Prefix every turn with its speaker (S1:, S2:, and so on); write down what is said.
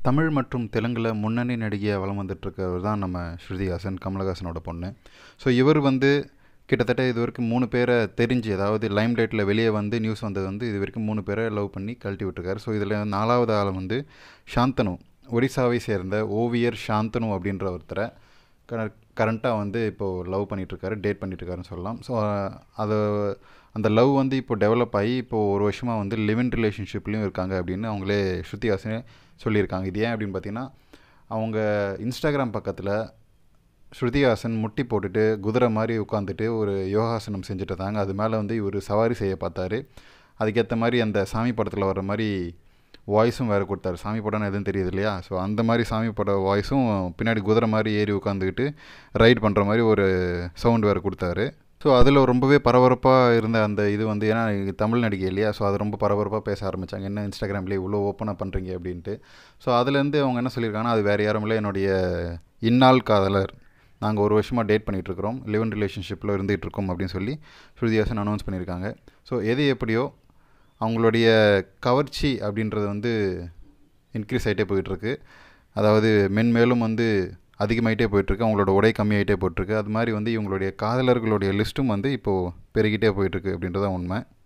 S1: தமிழ் மற்றும் தெலுங்கில் முன்னணி நடிகையாக வலம் வந்துட்டுருக்கவர் தான் நம்ம ஸ்ருதிஹாசன் கமலஹாசனோட பொண்ணு ஸோ இவர் வந்து கிட்டத்தட்ட இது வரைக்கும் மூணு பேரை தெரிஞ்சு அதாவது லைம் லைட்டில் வெளியே வந்து நியூஸ் வந்தது வந்து இது வரைக்கும் மூணு பேரை லவ் பண்ணி கழட்டி விட்டுருக்காரு ஸோ இதில் நாலாவது ஆள் வந்து சாந்தனு ஒடிசாவை சேர்ந்த ஓவியர் சாந்தனு அப்படின்ற ஒருத்தரை கரண்ட்டாக வந்து இப்போது லவ் பண்ணிகிட்ருக்காரு டேட் பண்ணிகிட்ருக்காருன்னு சொல்லலாம் ஸோ அதை அந்த லவ் வந்து இப்போ டெவலப் ஆகி இப்போது ஒரு வருஷமாக வந்து லிவ் ரிலேஷன்ஷிப்லேயும் இருக்காங்க அப்படின்னு அவங்களே ஸ்ருதிஹாசனே சொல்லியிருக்காங்க இது ஏன் அப்படின்னு பார்த்தீங்கன்னா அவங்க இன்ஸ்டாகிராம் பக்கத்தில் ஸ்ருதிஹாசன் முட்டி போட்டுட்டு குதிரை மாதிரி உட்காந்துட்டு ஒரு யோகாசனம் செஞ்சுட்டு இருந்தாங்க அது மேலே வந்து இவர் சவாரி செய்ய பார்த்தாரு அதுக்கேற்ற மாதிரி அந்த சாமி படத்தில் வர்ற மாதிரி வாய்ஸும் வேறு கொடுத்தாரு சாமி படம்னு எதுவும் தெரியுது இல்லையா ஸோ அந்த மாதிரி சாமி பட வாய்ஸும் பின்னாடி குதிரை மாதிரி ஏறி உட்காந்துக்கிட்டு ரைட் பண்ணுற மாதிரி ஒரு சவுண்ட் வேறு கொடுத்தாரு ஸோ அதில் ரொம்பவே பரபரப்பாக இருந்த அந்த இது வந்து ஏன்னா தமிழ் நடிகை இல்லையா ஸோ அது ரொம்ப பரபரப்பாக பேச ஆரம்பித்தாங்க என்ன இன்ஸ்டாகிராம்லேயே இவ்வளோ ஓப்பனாக பண்ணுறீங்க அப்படின்ட்டு ஸோ அதுலேருந்து அவங்க என்ன சொல்லியிருக்காங்கன்னா அது வேறு யாரும் இல்லை என்னுடைய இந்நாள் காதலர் நாங்கள் ஒரு வருஷமாக டேட் பண்ணிகிட்ருக்குறோம் லிவன் ரிலேஷன்ஷிப்பில் இருந்துகிட்ருக்கோம் அப்படின்னு சொல்லி ஸ்ருதிஹாசன் அனௌன்ஸ் பண்ணியிருக்காங்க ஸோ எது எப்படியோ அவங்களுடைய கவர்ச்சி அப்படின்றது வந்து இன்க்ரீஸ் ஆகிட்டே போயிட்டுருக்கு அதாவது மென்மேலும் வந்து அதிகமாகிட்டே போயிட்டுருக்கு அவங்களோட உடை கம்மியாகிட்டே போயிட்டுருக்கு அது மாதிரி வந்து இவங்களுடைய காதலர்களுடைய லிஸ்ட்டும் வந்து இப்போது பெருகிட்டே போயிட்டுருக்கு அப்படின்றது தான் உண்மை